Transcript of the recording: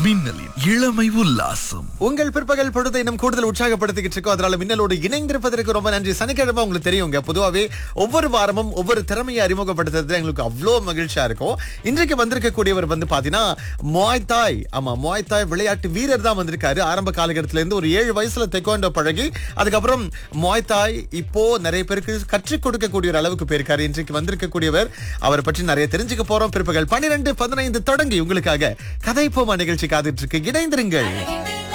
மின்னலின் இளமை உல்லாசம் உங்கள் பிற்பகல் பொழுதை இன்னும் கூடுதல் உற்சாகப்படுத்திக்கிட்டு இருக்கோம் அதனால மின்னலோடு இணைந்திருப்பதற்கு ரொம்ப நன்றி சனிக்கிழமை உங்களுக்கு தெரியுங்க பொதுவாகவே ஒவ்வொரு வாரமும் ஒவ்வொரு திறமையை அறிமுகப்படுத்துறது எங்களுக்கு அவ்வளோ மகிழ்ச்சியா இருக்கும் இன்றைக்கு வந்திருக்கக்கூடியவர் வந்து பாத்தீங்கன்னா மொய் தாய் ஆமா மொய் தாய் விளையாட்டு வீரர் தான் வந்திருக்காரு ஆரம்ப காலகட்டத்தில இருந்து ஒரு ஏழு வயசுல தெக்கோண்டோ பழகி அதுக்கப்புறம் மொய் தாய் இப்போ நிறைய பேருக்கு கற்றுக் கொடுக்கக்கூடிய ஒரு அளவுக்கு போயிருக்காரு இன்றைக்கு வந்திருக்கக்கூடியவர் அவரை பற்றி நிறைய தெரிஞ்சுக்க போறோம் பிற்பகல் பன்னிரெண்டு பதினைந்து தொடங்கி உங்களுக்காக கதைப்போமா நிகழ்ச்சி காத்துட்டு இருக்கு இணைந்திருங்கள்